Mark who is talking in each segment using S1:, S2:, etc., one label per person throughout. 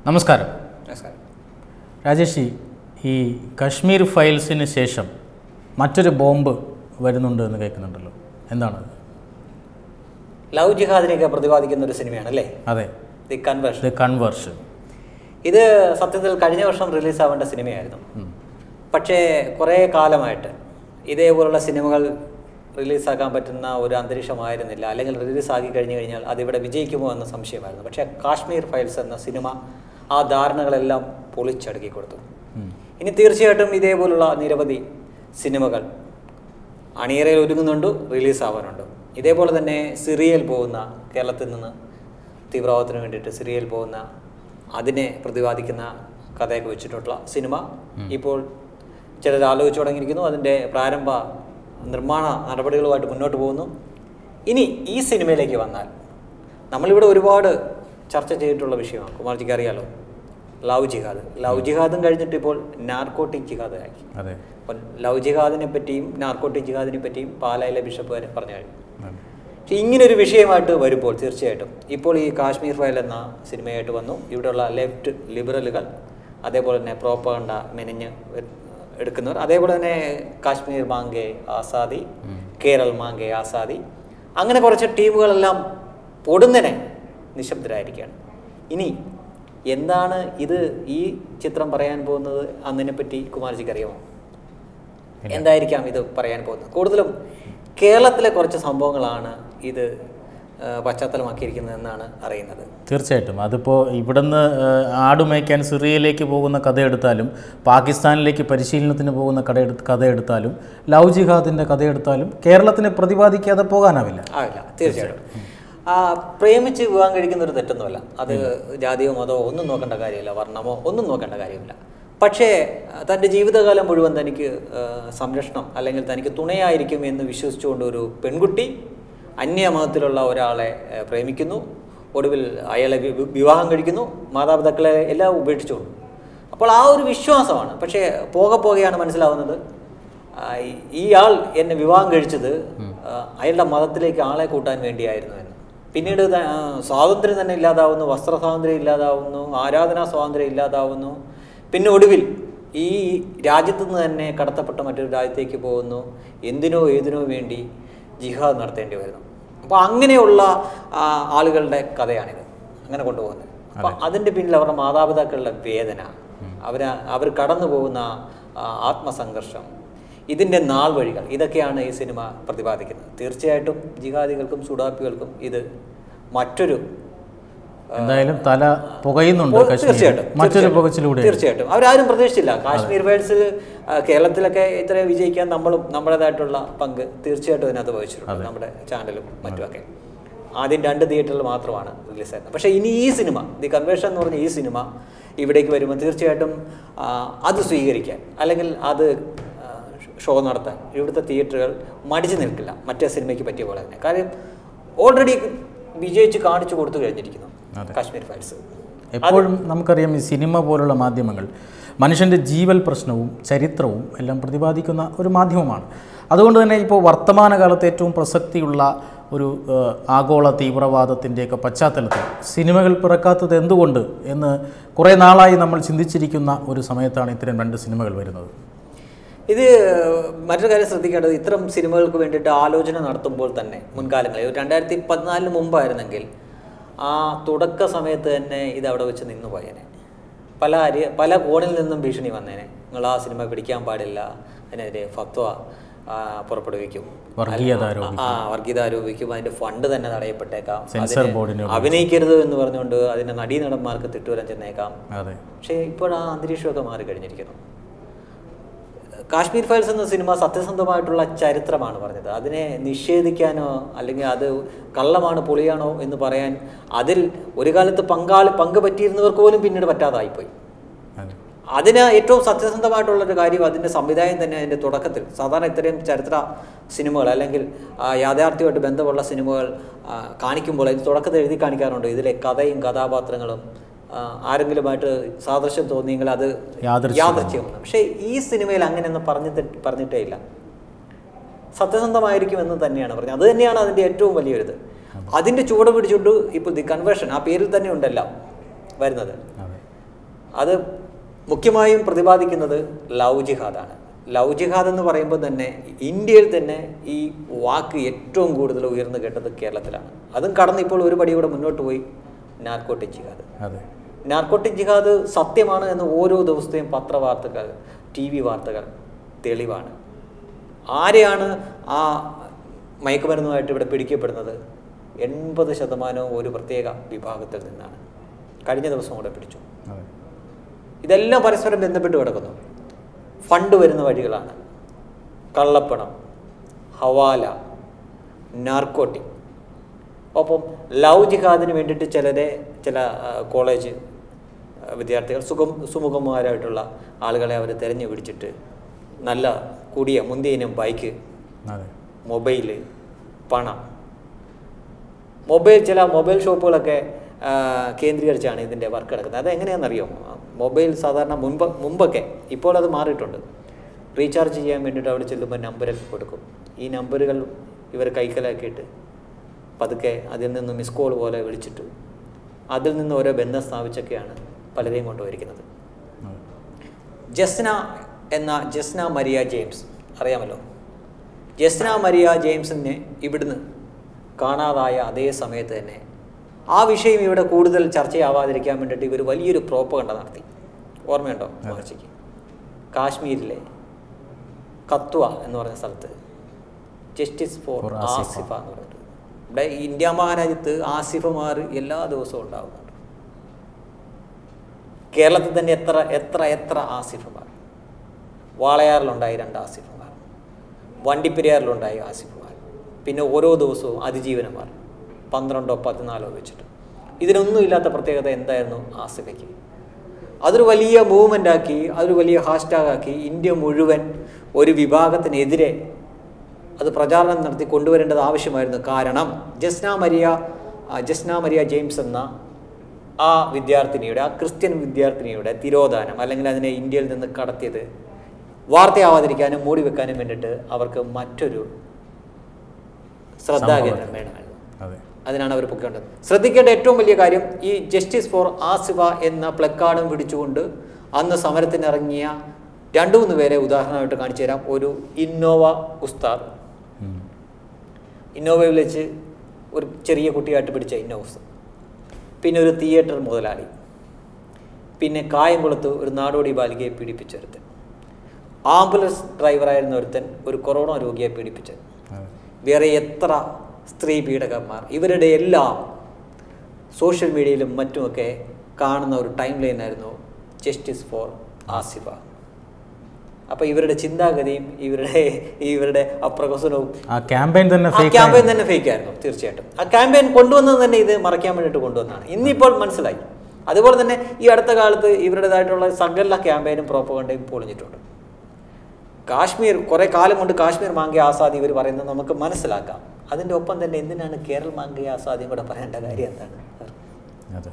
S1: നമസ്കാരം
S2: നമസ്കാരം
S1: രാജേഷി ഈ കശ്മീർ ഫയൽസിന് ശേഷം മറ്റൊരു ബോംബ് വരുന്നുണ്ട് എന്ന് കേൾക്കുന്നുണ്ടല്ലോ എന്താണ്
S2: ലവ് ജിഹാദിനെയൊക്കെ പ്രതിപാദിക്കുന്ന ഒരു സിനിമയാണ് അല്ലേ
S1: അതെ
S2: ദി കൺവേർഷൻ
S1: ഇത് കൺവേർഷൻ
S2: ഇത് സത്യത്തിൽ കഴിഞ്ഞ വർഷം റിലീസാവേണ്ട സിനിമയായിരുന്നു പക്ഷേ കുറേ കാലമായിട്ട് ഇതേപോലുള്ള സിനിമകൾ റിലീസാക്കാൻ പറ്റുന്ന ഒരു അന്തരീക്ഷമായിരുന്നില്ല അല്ലെങ്കിൽ റിലീസാക്കി കഴിഞ്ഞു കഴിഞ്ഞാൽ അതിവിടെ വിജയിക്കുമോ എന്ന സംശയമായിരുന്നു പക്ഷേ കാശ്മീർ ഫയൽസ് എന്ന സിനിമ ആ ധാരണകളെല്ലാം പൊളിച്ചടുക്കി കൊടുത്തു ഇനി തീർച്ചയായിട്ടും ഇതേപോലുള്ള നിരവധി സിനിമകൾ അണിയറയിൽ ഒരുങ്ങുന്നുണ്ട് റിലീസാവാനുണ്ട് ഇതേപോലെ തന്നെ സിറിയയിൽ പോകുന്ന കേരളത്തിൽ നിന്ന് തീവ്രവാദത്തിന് വേണ്ടിയിട്ട് സിറിയയിൽ പോകുന്ന അതിനെ പ്രതിപാദിക്കുന്ന കഥയൊക്കെ വെച്ചിട്ടുള്ള സിനിമ ഇപ്പോൾ ചിലർ ആലോചിച്ചു തുടങ്ങിയിരിക്കുന്നു അതിൻ്റെ പ്രാരംഭ നിർമ്മാണ നടപടികളുമായിട്ട് മുന്നോട്ട് പോകുന്നു ഇനി ഈ സിനിമയിലേക്ക് വന്നാൽ നമ്മളിവിടെ ഒരുപാട് ചർച്ച ചെയ്തിട്ടുള്ള വിഷയമാണ് കുമാർജിക്ക് അറിയാലോ ലവ് ജിഹാദ് ലവ് ജിഹാദും കഴിഞ്ഞിട്ട് ഇപ്പോൾ നാർക്കോട്ടിക് ജിഹാദ് ആക്കി
S1: അതെ
S2: അപ്പം ലവ് ജിഹാദിനെ പറ്റിയും നാർക്കോട്ടിക് ജിഹാദിനെ പറ്റിയും പാലായിലെ ബിഷപ്പ് വരെ പറഞ്ഞു കഴിഞ്ഞു
S1: അതെ.
S2: പക്ഷേ ഇങ്ങനൊരു വിഷയമായിട്ട് വരുമ്പോൾ തീർച്ചയായിട്ടും ഇപ്പോൾ ഈ കാശ്മീർ ഫയൽ എന്ന സിനിമയായിട്ട് വന്നു ഇവിടെയുള്ള ലെഫ്റ്റ് ലിബറലുകൾ അതേപോലെ തന്നെ പ്രോപ്പകണ്ട മെനഞ്ഞ് വെ- എടുക്കുന്നവർ അതേപോലെ തന്നെ കാശ്മീർ മാങ്കെ ആസാദി കേരൾ മാങ്കെ ആസാദി അങ്ങനെ കുറച്ച് ടീമുകളെല്ലാം പൊടുന്നനെ നിശബ്ദരായിരിക്കുകയാണ് ഇനി എന്താണ് ഇത് ഈ ചിത്രം പറയാൻ പോകുന്നത് അന്നിനെപ്പറ്റി കുമാർജിക്ക് അറിയാമോ എന്തായിരിക്കാം ഇത് പറയാൻ പോകുന്നത് കൂടുതലും കേരളത്തിലെ കുറച്ച് സംഭവങ്ങളാണ് ഇത് ആ, പശ്ചാത്തലമാക്കിയിരിക്കുന്നത് എന്നാണ് അറിയുന്നത്
S1: തീർച്ചയായിട്ടും അതിപ്പോൾ ഇവിടുന്ന് ഏഹ്, ആടുമേയ്ക്കാൻ സിറിയയിലേക്ക് പോകുന്ന കഥ എടുത്താലും പാകിസ്ഥാനിലേക്ക് പരിശീലനത്തിന് പോകുന്ന കഥ എടു കഥ എടുത്താലും ലവ് ജിഹാദിൻ്റെ കഥ എടുത്താലും കേരളത്തിനെ പ്രതിപാദിക്കാതെ പോകാനാവില്ല
S2: ആവില്ല തീർച്ചയായിട്ടും ആ, പ്രേമിച്ച് വിവാഹം കഴിക്കുന്ന ഒരു തെറ്റൊന്നുമല്ല അത് ജാതിയോ മതമോ ഒന്നും നോക്കേണ്ട കാര്യമില്ല വർണ്ണമോ ഒന്നും നോക്കേണ്ട കാര്യമില്ല പക്ഷേ ആ, തൻ്റെ ജീവിതകാലം മുഴുവൻ തനിക്ക് ആ, സംരക്ഷണം അല്ലെങ്കിൽ തനിക്ക് തുണയായിരിക്കും എന്ന് വിശ്വസിച്ചുകൊണ്ട് ഒരു പെൺകുട്ടി അന്യമതത്തിലുള്ള ഒരാളെ ആ, പ്രേമിക്കുന്നു ഒടുവിൽ അയാളെ വി- വി- വിവാഹം കഴിക്കുന്നു മാതാപിതാക്കളെ എല്ലാം ഉപേക്ഷിച്ചുകൊണ്ട് അപ്പോൾ ആ ഒരു വിശ്വാസമാണ് പക്ഷേ പോകെ പോകെയാണ് മനസ്സിലാവുന്നത് ആ, ഈ- ഈ ആൾ എന്നെ വിവാഹം കഴിച്ചത് ആ, അയാളുടെ മതത്തിലേക്ക് ആളെ കൂട്ടാൻ വേണ്ടിയായിരുന്നു എന്ന് പിന്നീട് ത- ആ, സ്വാതന്ത്ര്യം തന്നെ ഇല്ലാതാവുന്നു വസ്ത്ര സ്വാതന്ത്ര്യം ഇല്ലാതാവുന്നു ആരാധനാ സ്വാതന്ത്ര്യം ഇല്ലാതാവുന്നു പിന്നെ ഒടുവിൽ ഈ രാജ്യത്തു നിന്ന് തന്നെ കടത്തപ്പെട്ട മറ്റൊരു രാജ്യത്തേക്ക് പോകുന്നു എന്തിനോ ഏതിനോ വേണ്ടി ജിഹാദ് നടത്തേണ്ടി വരുന്നു അപ്പോൾ അങ്ങനെയുള്ള ആ, ആളുകളുടെ കഥയാണിത് അങ്ങനെ കൊണ്ടുപോകുന്നത് അപ്പം അതിൻ്റെ പിന്നിൽ അവരുടെ മാതാപിതാക്കളുടെ വേദന അവർ അവർ കടന്നു പോകുന്ന ആ, ആത്മസംഘർഷം ഇതിൻ്റെ നാൾ വഴികൾ ഇതൊക്കെയാണ് ഈ സിനിമ പ്രതിപാദിക്കുന്നത് തീർച്ചയായിട്ടും ജിഹാദികൾക്കും സുഡാപ്പികൾക്കും ഇത് മറ്റൊരു
S1: എന്തായാലും തല പുകയുന്നുണ്ട്
S2: ഓ,
S1: കശ്മീർ
S2: തീർച്ചയായിട്ടും
S1: മറ്റൊരു
S2: തീർച്ചയായിട്ടും.
S1: പുകച്ചിലൂടെ
S2: തീർച്ചയായിട്ടും അവരാരും പ്രതീക്ഷിച്ചില്ല കാശ്മീർ ഫയൽസിൽ കേരളത്തിലൊക്കെ ഇത്ര വിജയിക്കാൻ നമ്മളും നമ്മുടേതായിട്ടുള്ള പങ്ക് തീർച്ചയായിട്ടും അതിനകത്ത് വഹിച്ചിട്ടുണ്ട് നമ്മുടെ ചാനലും മറ്റുമൊക്കെ ആദ്യം രണ്ട് തിയേറ്ററിൽ മാത്രമാണ് റിലീസായിരുന്നത് പക്ഷേ ഇനി ഈ സിനിമ ദി കൺവേർഷൻ എന്ന് പറഞ്ഞ ഈ സിനിമ ഇവിടേക്ക് വരുമ്പോൾ തീർച്ചയായിട്ടും ആ, അത് സ്വീകരിക്കാൻ അല്ലെങ്കിൽ അത് ആ, ഷോ നടത്താൻ ഇവിടുത്തെ തിയേറ്ററുകൾ മടിച്ചു നിൽക്കില്ല മറ്റേ സിനിമയ്ക്ക് പറ്റിയ പോലെ തന്നെ കാര്യം ഓൾറെഡി വിജയിച്ച് കാണിച്ചു കൊടുത്തു കഴിഞ്ഞിരിക്കുന്നു കാശ്മീർ ഫയൽസ്
S1: എപ്പോഴും നമുക്കറിയാം ഈ സിനിമ പോലുള്ള മാധ്യമങ്ങൾ മനുഷ്യൻ്റെ ജീവൽ പ്രശ്നവും ചരിത്രവും എല്ലാം പ്രതിപാദിക്കുന്ന ഒരു മാധ്യമമാണ് അതുകൊണ്ട് തന്നെ ഇപ്പോൾ വർത്തമാനകാലത്ത് ഏറ്റവും പ്രസക്തിയുള്ള ഒരു ഏഹ്, ആഗോള തീവ്രവാദത്തിൻ്റെയൊക്കെ പശ്ചാത്തലത്തിൽ സിനിമകൾ പിറക്കാത്തത് എന്തുകൊണ്ട് എന്ന് കുറേ നാളായി നമ്മൾ ചിന്തിച്ചിരിക്കുന്ന ഒരു സമയത്താണ് ഇത്തരം രണ്ട് സിനിമകൾ വരുന്നത്
S2: ഇത് മറ്റൊരു കാര്യം ശ്രദ്ധിക്കേണ്ടത് ഇത്തരം സിനിമകൾക്ക് വേണ്ടിയിട്ട് ആലോചന നടത്തുമ്പോൾ തന്നെ മുൻകാലങ്ങളിൽ ഒരു രണ്ടായിരത്തി പതിനാലിന് മുമ്പായിരുന്നെങ്കിൽ ആ തുടക്ക സമയത്ത് തന്നെ ഇത് അവിടെ വെച്ച് നിന്നു പോയേനെ പല അരി പല കോണിൽ നിന്നും ഭീഷണി വന്നേനെ നിങ്ങൾ ആ സിനിമ പിടിക്കാൻ പാടില്ല അതിനെതിരെ ഫത്വ ആ, പുറപ്പെടുവിക്കും
S1: വർഗീയത
S2: ആ വർഗീയത ആരോപിക്കും അതിന്റെ ഫണ്ട് തന്നെ തടയപ്പെട്ടേക്കാം
S1: സെൻസർ
S2: അതിനെ
S1: ബോർഡിനെ
S2: അഭിനയിക്കരുത് എന്ന് പറഞ്ഞുകൊണ്ട് അതിന്റെ നടീനടന്മാർക്ക് തിട്ടുവരാൻ ചെന്നേക്കാം
S1: അതെ
S2: പക്ഷേ ഇപ്പോൾ ആ അന്തരീക്ഷമൊക്കെ മാറിക്കഴിഞ്ഞിരിക്കുന്നു കാശ്മീർ ഫയൽസ് എന്ന സിനിമ സത്യസന്ധമായിട്ടുള്ള ചരിത്രമാണ് പറഞ്ഞത് അതിനെ നിഷേധിക്കാനോ അല്ലെങ്കിൽ അത് കള്ളമാണ് പൊളിയാണോ എന്ന് പറയാൻ അതിൽ ഒരു കാലത്ത് പങ്കാളി പങ്ക് പറ്റിയിരുന്നവർക്ക് പോലും പിന്നീട് പറ്റാതായിപ്പോയി
S1: അതെ
S2: അതിന് ഏറ്റവും സത്യസന്ധമായിട്ടുള്ളൊരു കാര്യം അതിൻ്റെ സംവിധായം തന്നെ അതിൻ്റെ തുടക്കത്തിൽ സാധാരണ ഇത്രയും ചരിത്ര സിനിമകൾ അല്ലെങ്കിൽ ആ, യാഥാർത്ഥ്യമായിട്ട് ബന്ധമുള്ള സിനിമകൾ ആ, കാണിക്കുമ്പോൾ അതിന് തുടക്കത്തിൽ എഴുതി കാണിക്കാറുണ്ട് ഇതിലെ കഥയും കഥാപാത്രങ്ങളും ആ, ആരെങ്കിലുമായിട്ട് സാദൃശ്യം തോന്നിയെങ്കിൽ അത്
S1: യാദൃശ്ചികമാണ്.
S2: യാദൃശ്യമാണ് പക്ഷേ ഈ സിനിമയിൽ അങ്ങനെയൊന്നും പറഞ്ഞിട്ട് പറഞ്ഞിട്ടേ ഇല്ല സത്യസന്ധമായിരിക്കും എന്ന് തന്നെയാണ് പറഞ്ഞത് അത് തന്നെയാണ് അതിൻ്റെ ഏറ്റവും വലിയൊരിത് അതിൻ്റെ ചുവട് പിടിച്ചുകൊണ്ട് ഇപ്പോൾ ദി കൺവേർഷൻ ആ പേരിൽ തന്നെ ഉണ്ടല്ലോ വരുന്നത്
S1: അതെ
S2: അത് മുഖ്യമായും പ്രതിപാദിക്കുന്നത് ലവ് ജിഹാദാണ് ലവ് ജിഹാദ് എന്ന് പറയുമ്പോൾ തന്നെ ഇന്ത്യയിൽ തന്നെ ഈ വാക്ക് ഏറ്റവും കൂടുതൽ ഉയർന്നു കേട്ടത് കേരളത്തിലാണ് അതും കടന്ന് ഇപ്പോൾ ഒരു പടി കൂടെ മുന്നോട്ട് പോയി നാർക്കോട്ടിക് ജിഹാദ്
S1: അതെ
S2: നാർക്കോട്ടിക് ജിഹാദ് സത്യമാണ് എന്ന് ഓരോ ദിവസത്തെയും പത്രവാർത്തകൾ ടി വി വാർത്തകൾ തെളിവാണ് ആരെയാണ് ആ മയക്കുമരുന്നുമായിട്ട് ഇവിടെ പിടിക്കപ്പെടുന്നത് എൺപത് ശതമാനവും ഒരു പ്രത്യേക വിഭാഗത്തിൽ നിന്നാണ് കഴിഞ്ഞ ദിവസം കൂടെ പിടിച്ചു
S1: അതെ
S2: ഇതെല്ലാം പരസ്പരം ബന്ധപ്പെട്ട് കിടക്കുന്നു ഫണ്ട് വരുന്ന വഴികളാണ് കള്ളപ്പണം ഹവാല നാർക്കോട്ടിക് ഒപ്പം ലവ് ജിഹാദിന് വേണ്ടിയിട്ട് ചിലരെ ചില ആ, കോളേജ് ആ, വിദ്യാർത്ഥികൾ സുഖം സുമുഖന്മാരായിട്ടുള്ള ആളുകളെ അവർ തിരഞ്ഞു പിടിച്ചിട്ട് നല്ല കൂടിയ മുന്തിയ ഇനം ബൈക്ക്
S1: അതെ
S2: മൊബൈല് പണം മൊബൈൽ ചില മൊബൈൽ ഷോപ്പുകളൊക്കെ ആ, കേന്ദ്രീകരിച്ചാണ് ഇതിൻ്റെ വർക്ക് നടക്കുന്നത് അത് എങ്ങനെയാണെന്നറിയോ മൊബൈൽ സാധാരണ മുൻപ് മുമ്പൊക്കെ ഇപ്പോൾ അത് മാറിയിട്ടുണ്ട് റീചാർജ് ചെയ്യാൻ വേണ്ടിയിട്ട് അവിടെ ചെല്ലുമ്പോൾ നമ്പറിൽ കൊടുക്കും ഈ നമ്പറുകൾ ഇവർ കൈക്കലാക്കിയിട്ട് പതുക്കെ അതിൽ നിന്ന് മിസ് കോൾ പോലെ വിളിച്ചിട്ട് അതിൽ നിന്ന് ഓരോ ബന്ധം സ്ഥാപിച്ചൊക്കെയാണ് പലരെയും കൊണ്ടുവരിക്കുന്നത്
S1: അതെ
S2: ജസ്ന എന്ന ജസ്ന മരിയ ജെയിംസ് അറിയാമല്ലോ ജസ്ന മരിയ ജെയിംസിനെ ഇവിടുന്ന് കാണാതായ അതേ സമയത്ത് തന്നെ ആ വിഷയം ഇവിടെ കൂടുതൽ ചർച്ചയാവാതിരിക്കാൻ വേണ്ടിയിട്ട് ഇവർ വലിയൊരു പ്രോപ്പകണ്ട നടത്തി ഓർമ്മയുണ്ടോ മഹർഷിക്ക് കാശ്മീരിലെ കത്വ എന്ന് പറഞ്ഞ സ്ഥലത്ത് justice for
S1: For Asifa.
S2: Asifa എന്ന് പറഞ്ഞിട്ട് ഇവിടെ ഇന്ത്യ മഹാരാജ്യത്ത് ആസിഫമാർ എല്ലാ ദിവസവും ഉണ്ടാകുന്നുണ്ട് കേരളത്തിൽ തന്നെ എത്ര എത്ര എത്ര ആസിഫുമാർ വാളയാറിലുണ്ടായി രണ്ട് ആസിഫുമാർ വണ്ടിപ്പെരിയാറിലുണ്ടായി ആസിഫുമാർ പിന്നെ ഓരോ ദിവസവും അതിജീവനമാർ പന്ത്രണ്ടോ പതിനാലോ വെച്ചിട്ട് ഇതിനൊന്നും ഇല്ലാത്ത പ്രത്യേകത എന്തായിരുന്നു ആസിഫയ്ക്ക് അതൊരു വലിയ മൂവ്മെൻ്റ് ആക്കി അതൊരു വലിയ ഹാഷ്ടാഗ് ആക്കി ഇന്ത്യ മുഴുവൻ ഒരു വിഭാഗത്തിനെതിരെ അത് പ്രചാരണം നടത്തി കൊണ്ടുവരേണ്ടത് ആവശ്യമായിരുന്നു കാരണം ജസ്ന മരിയ ആ, ജസ്ന മരിയ ജെയിംസ് എന്ന ആ വിദ്യാർത്ഥിനിയുടെ ആ ക്രിസ്ത്യൻ വിദ്യാർത്ഥിനിയുടെ തിരോധാനം അല്ലെങ്കിൽ അതിനെ ഇന്ത്യയിൽ നിന്ന് കടത്തിയത് വാർത്തയാവാതിരിക്കാനും മൂടി വെക്കാനും വേണ്ടിയിട്ട് അവർക്ക് മറ്റൊരു ശ്രദ്ധാകേന്ദ്രം വേണമായിരുന്നു
S1: അതെ
S2: അതിനാണ് അവർ പൊക്കേണ്ടത് ശ്രദ്ധിക്കേണ്ട ഏറ്റവും വലിയ കാര്യം ഈ ജസ്റ്റിസ് ഫോർ ആസിഫ എന്ന പ്ലക്കാർഡും പിടിച്ചുകൊണ്ട് അന്ന് സമരത്തിനിറങ്ങിയ രണ്ടു മൂന്ന് പേരെ ഉദാഹരണമായിട്ട് കാണിച്ചു തരാം ഒരു ഇന്നോവ ഉസ്താദ്
S1: ഉം.
S2: ഇന്നോവയിൽ വെച്ച് ഒരു ചെറിയ കുട്ടിയായിട്ട് പിടിച്ച ഇന്നോവ ഉസ്താദ് പിന്നെ ഒരു തിയേറ്റർ മുതലാളി പിന്നെ കായംകുളത്ത് ഒരു നാടോടി ബാലികയെ പീഡിപ്പിച്ചൊരുത്തൻ ആംബുലൻസ് ഡ്രൈവറായിരുന്ന ഒരുത്തൻ ഒരു കൊറോണ രോഗിയെ പീഡിപ്പിച്ചത്
S1: അതെ
S2: വേറെ എത്ര സ്ത്രീ പീഡകന്മാർ ഇവരുടെ എല്ലാം സോഷ്യൽ മീഡിയയിലും മറ്റുമൊക്കെ കാണുന്ന ഒരു ടൈം ലൈൻ ആയിരുന്നു ജസ്റ്റിസ് ഫോർ ആസിഫ അപ്പോൾ ഇവരുടെ ചിന്താഗതിയും ഇവരുടെ ഇവരുടെ അപ്രകസനവും
S1: ആ ക്യാമ്പയിൻ തന്നെ
S2: ആ
S1: ഫേക്ക്
S2: ക്യാമ്പയിൻ തന്നെ ഫേക്ക് ആയിരുന്നു തീർച്ചയായിട്ടും ആ ക്യാമ്പയിൻ കൊണ്ടുവന്നത് തന്നെ ഇത് മറയ്ക്കാൻ വേണ്ടിയിട്ട് കൊണ്ടുവന്നതാണ് ഇന്നിപ്പോൾ മനസ്സിലായി അതുപോലെ തന്നെ ഈ അടുത്ത കാലത്ത് ഇവരുടേതായിട്ടുള്ള സകല ക്യാമ്പയിനും പ്രോപ്പകണ്ടയും പൊളിഞ്ഞിട്ടുണ്ട് കാശ്മീർ കുറെ കാലം കൊണ്ട് കാശ്മീർ മാങ്കി ആസാദി ഇവർ പറയുന്നത് നമുക്ക് മനസ്സിലാക്കാം അതിൻ്റെ ഒപ്പം തന്നെ എന്തിനാണ് കേരൾ മാങ്കി ആസാദിയും കൂടെ പറയേണ്ട കാര്യം എന്താണ്
S1: അതെ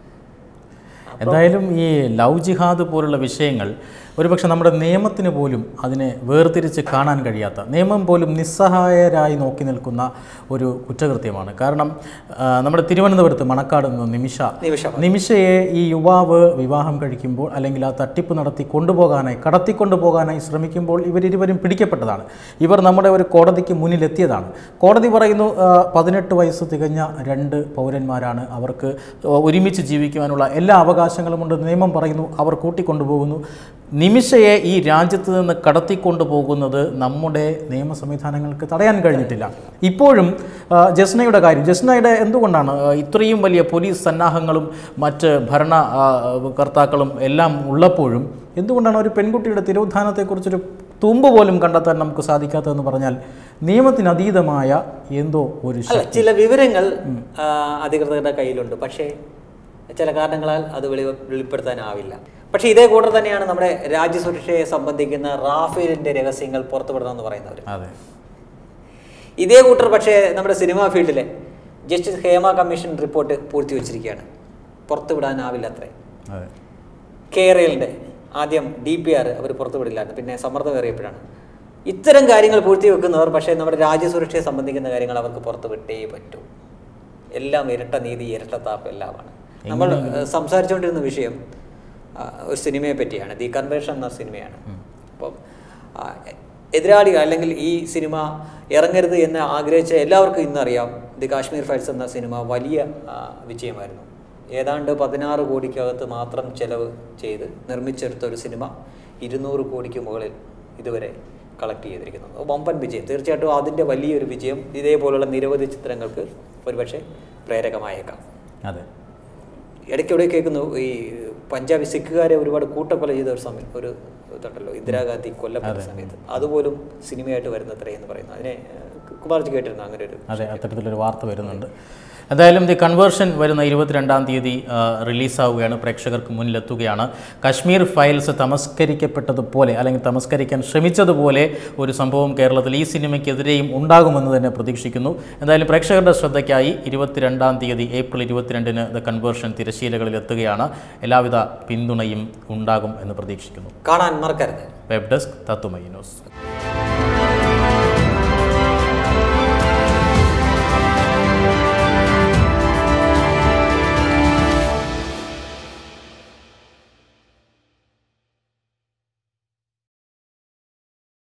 S1: എന്തായാലും ഈ ലവ് ജിഹാദ് പോലുള്ള വിഷയങ്ങൾ ഒരുപക്ഷെ നമ്മുടെ നിയമത്തിന് പോലും അതിനെ വേർതിരിച്ച് കാണാൻ കഴിയാത്ത നിയമം പോലും നിസ്സഹായരായി നോക്കി നിൽക്കുന്ന ഒരു കുറ്റകൃത്യമാണ് കാരണം ആ, നമ്മുടെ തിരുവനന്തപുരത്ത് മണക്കാട് നിന്ന് നിമിഷ
S2: നിമിഷം
S1: നിമിഷയെ ഈ യുവാവ് വിവാഹം കഴിക്കുമ്പോൾ അല്ലെങ്കിൽ ആ തട്ടിപ്പ് നടത്തി കൊണ്ടുപോകാനായി കടത്തിക്കൊണ്ടു പോകാനായി ശ്രമിക്കുമ്പോൾ ഇവരിരുവരും പിടിക്കപ്പെട്ടതാണ് ഇവർ നമ്മുടെ ഒരു കോടതിക്ക് മുന്നിലെത്തിയതാണ് കോടതി പറയുന്നു ആ, പതിനെട്ട് വയസ്സ് തികഞ്ഞ രണ്ട് പൗരന്മാരാണ് അവർക്ക് ഒരുമിച്ച് ജീവിക്കുവാനുള്ള എല്ലാ അവകാശങ്ങളുമുണ്ട് നിയമം പറയുന്നു അവർ കൂട്ടിക്കൊണ്ടുപോകുന്നു നിമിഷയെ ഈ രാജ്യത്ത് നിന്ന് കടത്തിക്കൊണ്ടു പോകുന്നത് നമ്മുടെ നിയമ സംവിധാനങ്ങൾക്ക് തടയാൻ കഴിഞ്ഞിട്ടില്ല ഇപ്പോഴും ആ, ജസ്നയുടെ കാര്യം ജസ്നയുടെ എന്തുകൊണ്ടാണ് ആ, ഇത്രയും വലിയ പോലീസ് സന്നാഹങ്ങളും മറ്റ് ഭരണ ആ, കർത്താക്കളും എല്ലാം ഉള്ളപ്പോഴും എന്തുകൊണ്ടാണ് ഒരു പെൺകുട്ടിയുടെ തിരോധാനത്തെക്കുറിച്ചൊരു തുമ്പ് പോലും കണ്ടെത്താൻ നമുക്ക് സാധിക്കാത്തതെന്ന് പറഞ്ഞാൽ നിയമത്തിന് അതീതമായ എന്തോ ഒരു
S2: അല്ല
S1: ശക്തി
S2: ചില വിവരങ്ങൾ ആ, അധികൃതരുടെ കയ്യിലുണ്ട് പക്ഷേ ചില കാരണങ്ങളാൽ അത് വെളി വെളിപ്പെടുത്താനാവില്ല പക്ഷേ ഇതേ കൂട്ടർ തന്നെയാണ് നമ്മുടെ രാജ്യസുരക്ഷയെ സംബന്ധിക്കുന്ന റാഫേലിന്റെ രഹസ്യങ്ങൾ പുറത്തുവിടണമെന്ന് പറയുന്നവർ
S1: അതെ
S2: ഇതേ കൂട്ടർ പക്ഷേ നമ്മുടെ സിനിമാ ഫീൽഡിലെ ജസ്റ്റിസ് ഹേമ കമ്മീഷൻ റിപ്പോർട്ട് പൂഴ്ത്തിവെച്ചിരിക്കുകയാണ് പുറത്തുവിടാനാവില്ല അത്രേ
S1: അതെ
S2: കേരളിൻ്റെ ആദ്യം ഡി പി ആർ അവർ പുറത്തുവിടില്ലായിരുന്നു പിന്നെ സമ്മർദ്ദമേറിയപ്പോഴാണ് ഇത്തരം കാര്യങ്ങൾ പൂഴ്ത്തിവെക്കുന്നവർ പക്ഷേ നമ്മുടെ രാജ്യസുരക്ഷയെ സംബന്ധിക്കുന്ന കാര്യങ്ങൾ അവർക്ക് പുറത്ത് വിട്ടേ പറ്റൂ എല്ലാം ഇരട്ട നീതി ഇരട്ടത്താപ്പ് എല്ലാമാണ് നമ്മൾ ഏഹ്, സംസാരിച്ചുകൊണ്ടിരുന്ന വിഷയം ആ, ഒരു സിനിമയെ പറ്റിയാണ് ദി കൺവേർഷൻ എന്ന സിനിമയാണ് അപ്പം ആ, എതിരാളികൾ അല്ലെങ്കിൽ ഈ സിനിമ ഇറങ്ങരുത് എന്ന് ആഗ്രഹിച്ച എല്ലാവർക്കും ഇന്നറിയാം ദി കാശ്മീർ ഫയൽസ് എന്ന സിനിമ വലിയ ആ, വിജയമായിരുന്നു ഏതാണ്ട് പതിനാറ് കോടിക്കകത്ത് മാത്രം ചെലവ് ചെയ്ത് നിർമ്മിച്ചെടുത്ത ഒരു സിനിമ ഇരുന്നൂറ് കോടിക്ക് മുകളിൽ ഇതുവരെ കളക്ട് ചെയ്തിരിക്കുന്നത് അത് വമ്പൻ വിജയം തീർച്ചയായിട്ടും അതിൻ്റെ വലിയൊരു വിജയം ഇതേപോലുള്ള നിരവധി ചിത്രങ്ങൾക്ക് ഒരുപക്ഷെ പ്രേരകമായേക്കാം
S1: അതെ
S2: ഇടയ്ക്കിടെ കേൾക്കുന്നു ഈ പഞ്ചാബ് സിഖുകാരെ ഒരുപാട് കൂട്ടക്കൊല ചെയ്ത ഒരു സമയം ഒരു ഇതുണ്ടല്ലോ ഇന്ദിരാഗാന്ധി കൊല്ലപ്പെട്ട സമയത്ത് അതുപോലും സിനിമയായിട്ട് വരുന്നത്രേ എന്ന് പറയുന്നു അതിനെ ഏഹ്, കുമാർജി കേട്ടിരുന്നു അങ്ങനെ ഒരു
S1: അതെ അത്തരത്തിലൊരു വാർത്ത വരുന്നുണ്ട് എന്തായാലും ദി കൺവേർഷൻ വരുന്ന ഇരുപത്തിരണ്ടാം തീയതി ആ, റിലീസാവുകയാണ് പ്രേക്ഷകർക്ക് മുന്നിലെത്തുകയാണ് കശ്മീർ ഫയൽസ് തമസ്കരിക്കപ്പെട്ടതുപോലെ അല്ലെങ്കിൽ തമസ്കരിക്കാൻ ശ്രമിച്ചതുപോലെ ഒരു സംഭവം കേരളത്തിൽ ഈ സിനിമയ്ക്കെതിരെയും ഉണ്ടാകുമെന്ന് തന്നെ പ്രതീക്ഷിക്കുന്നു എന്തായാലും പ്രേക്ഷകരുടെ ശ്രദ്ധയ്ക്കായി ഇരുപത്തിരണ്ടാം തീയതി ഏപ്രിൽ ഇരുപത്തിരണ്ടിന് ദ കൺവേർഷൻ തിരശീലകളിൽ എത്തുകയാണ് എല്ലാവിധ പിന്തുണയും ഉണ്ടാകും എന്ന് പ്രതീക്ഷിക്കുന്നു
S2: കാണാൻ മറക്കരുത്
S1: വെബ് ഡെസ്ക് തത്തുമൈ ന്യൂസ്